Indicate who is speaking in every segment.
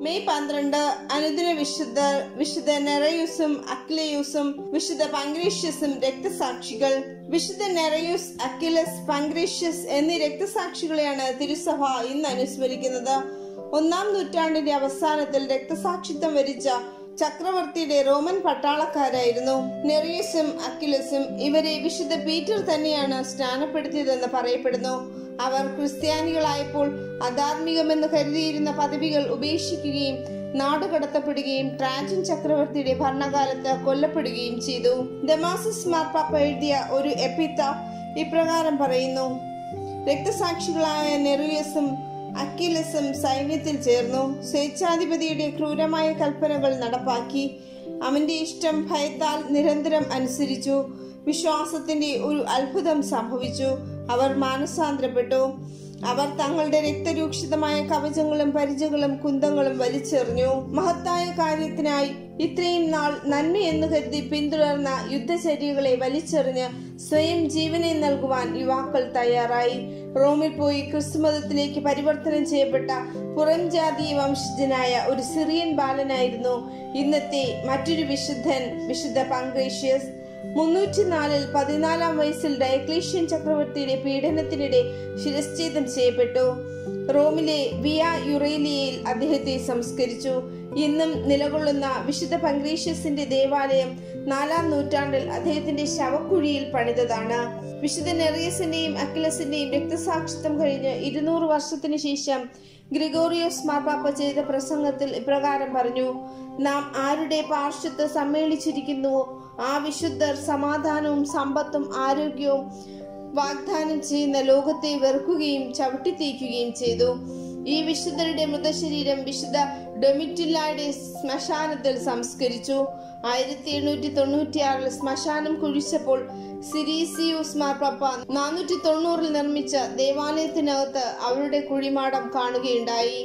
Speaker 1: May പന്ത്രണ്ട് അനുദിന വിശുദ്ധ വിശുദ്ധ നെറയൂസും അക്ലയൂസും വിശുദ്ധ പങ്ക്രീഷ്യസും രക്തസാക്ഷികൾ വിശുദ്ധ നെറയൂസ് അക്കിലസ് പങ്ക്രീഷ്യസ് എന്നീ രക്തസാക്ഷികളെയാണ് തിരുസഭ ഇന്ന് അനുസ്മരിക്കുന്നത് ഒന്നാം നൂറ്റാണ്ടിന്റെ അവസാനത്തിൽ രക്തസാക്ഷിത്വം വരിച്ച ചക്രവർത്തിയുടെ റോമൻ പട്ടാളക്കാരായിരുന്നു നെറിയസും അക്കിലസും ഇവരെ വിശുദ്ധ പീറ്റർ തന്നെയാണ് സ്നാനപ്പെടുത്തിയതെന്ന് പറയപ്പെടുന്നു അവർ ക്രിസ്ത്യാനികളായപ്പോൾ അധാർമികമെന്ന് കരുതിയിരുന്ന പദവികൾ ഉപേക്ഷിക്കുകയും നാടുകടത്തപ്പെടുകയും ട്രാജൻ ചക്രവർത്തിയുടെ ഭരണകാലത്ത് കൊല്ലപ്പെടുകയും ചെയ്തു ദമാസസ് മാർപ്പാപ്പ എഴുതിയ ഒരു എപ്പിത്ത ഇപ്രകാരം പറയുന്നു രക്തസാക്ഷികളായ നെറിയസും അക്കിലസും സൈന്യത്തിൽ ചേർന്നു സ്വേച്ഛാധിപതിയുടെ ക്രൂരമായ കൽപ്പനകൾ നടപ്പാക്കി അവന്റെ ഇഷ്ടം ഭയത്താൽ നിരന്തരം അനുസരിച്ചു വിശ്വാസത്തിന്റെ ഒരു അത്ഭുതം സംഭവിച്ചു അവർ മാനസാന്തരപ്പെട്ടു അവർ തങ്ങളുടെ രക്തരൂക്ഷിതമായ കവചങ്ങളും പരിചകളും കുന്തങ്ങളും വലിച്ചെറിഞ്ഞു മഹത്തായ കാര്യത്തിനായി ഇത്രയും നാൾ നന്മയെന്ന് കരുതി പിന്തുടർന്ന യുദ്ധചര്യകളെ വലിച്ചെറിഞ്ഞ് സ്വയം ജീവനെ നൽകുവാൻ യുവാക്കൾ തയ്യാറായി റോമിൽ പോയി ക്രിസ്തുമതത്തിലേക്ക് പരിവർത്തനം ചെയ്യപ്പെട്ട പുറംജാതി വംശജനായ ഒരു സിറിയൻ ബാലനായിരുന്നു ഇന്നത്തെ മറ്റൊരു വിശുദ്ധൻ വിശുദ്ധ പങ്ക്രേഷ്യസ് മുന്നൂറ്റിനാലിൽ പതിനാലാം വയസ്സിൽ ഡയക്ലീഷ്യൻ ചക്രവർത്തിയുടെ പീഡനത്തിനിടെ ശിരശ്ഛേദം ചെയ്യപ്പെട്ടു റോമിലെ വിയ യുറേലിയയിൽ അദ്ദേഹത്തെ സംസ്കരിച്ചു ഇന്നും നിലകൊള്ളുന്ന വിശുദ്ധ പങ്ക്രീഷ്യസിന്റെ ദേവാലയം നാലാം നൂറ്റാണ്ടിൽ അദ്ദേഹത്തിന്റെ ശവക്കുഴിയിൽ പണിതതാണ് വിശുദ്ധ നെറിയസിന്റെയും അക്കിലസിന്റെയും രക്തസാക്ഷിത്വം കഴിഞ്ഞ് ഇരുന്നൂറ് വർഷത്തിനു ശേഷം ഗ്രിഗോറിയോസ് മാർപ്പാപ്പ ചെയ്ത പ്രസംഗത്തിൽ ഇപ്രകാരം പറഞ്ഞു നാം ആരുടെ പാർശ്വത്ത് സമ്മേളിച്ചിരിക്കുന്നുവോ ആ വിശുദ്ധർ സമാധാനവും സമ്പത്തും ആരോഗ്യവും വാഗ്ദാനം ചെയ്യുന്ന ലോകത്തെ വെറുക്കുകയും ചവിട്ടിത്തേക്കുകയും ചെയ്തു ഈ വിശുദ്ധരുടെ മൃതശരീരം വിശുദ്ധ ഡൊമിറ്റില്ലായുടെ ശ്മശാനത്തിൽ സംസ്കരിച്ചു ആയിരത്തി എണ്ണൂറ്റി തൊണ്ണൂറ്റിയാറിൽ ശ്മശാനം കുഴിച്ചപ്പോൾ സിരീസിയൂസ് മാർപ്പാപ്പ നാനൂറ്റി തൊണ്ണൂറിൽ നിർമ്മിച്ച ദേവാലയത്തിനകത്ത് അവരുടെ കുഴിമാടം കാണുകയുണ്ടായി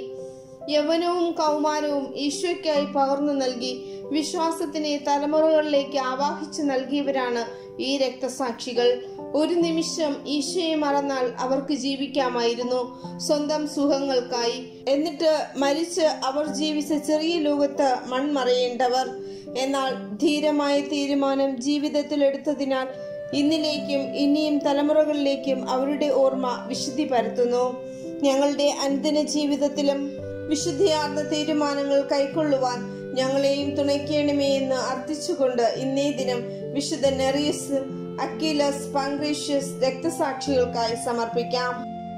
Speaker 1: യവനവും കൗമാരവും ഈശോയ്ക്കായി പകർന്നു നൽകി വിശ്വാസത്തിനെ തലമുറകളിലേക്ക് ആവാഹിച്ചു നൽകിയവരാണ് ഈ രക്തസാക്ഷികൾ ഒരു നിമിഷം ഈശോയെ മറന്നാൽ അവർക്ക് ജീവിക്കാമായിരുന്നു സ്വന്തം സുഖങ്ങൾക്കായി എന്നിട്ട് മരിച്ച് അവർ ജീവിച്ച ചെറിയ ലോകത്ത് മൺമറയേണ്ടവർ എന്നാൽ ധീരമായ തീരുമാനം ജീവിതത്തിൽ എടുത്തതിനാൽ ഇന്നിലേക്കും ഇനിയും തലമുറകളിലേക്കും അവരുടെ ഓർമ്മ വിശുദ്ധി പരത്തുന്നു ഞങ്ങളുടെ അനുദിന ജീവിതത്തിലും വിശുദ്ധിയാർന്ന തീരുമാനങ്ങൾ കൈക്കൊള്ളുവാൻ ഞങ്ങളെയും തുണയ്ക്കണമേ എന്ന് അർത്ഥിച്ചുകൊണ്ട് ഇന്നേ ദിനം വിശുദ്ധ നെറിയസ് അക്കീലസ് പങ്ക്രീഷ്യസ് രക്തസാക്ഷികൾക്കായി സമർപ്പിക്കാം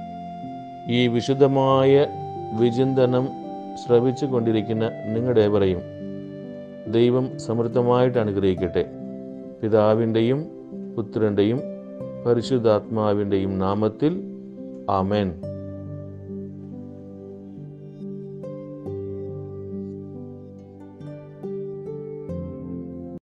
Speaker 2: ഈ വിശുദ്ധമായ വിചിന്തനം ശ്രവിച്ചു കൊണ്ടിരിക്കുന്ന നിങ്ങളുടെവരെയും ദൈവം സമൃദ്ധമായിട്ട് അനുഗ്രഹിക്കട്ടെ പിതാവിൻ്റെയും പുത്രൻ്റെയും പരിശുദ്ധാത്മാവിൻ്റെയും നാമത്തിൽ ആമേൻ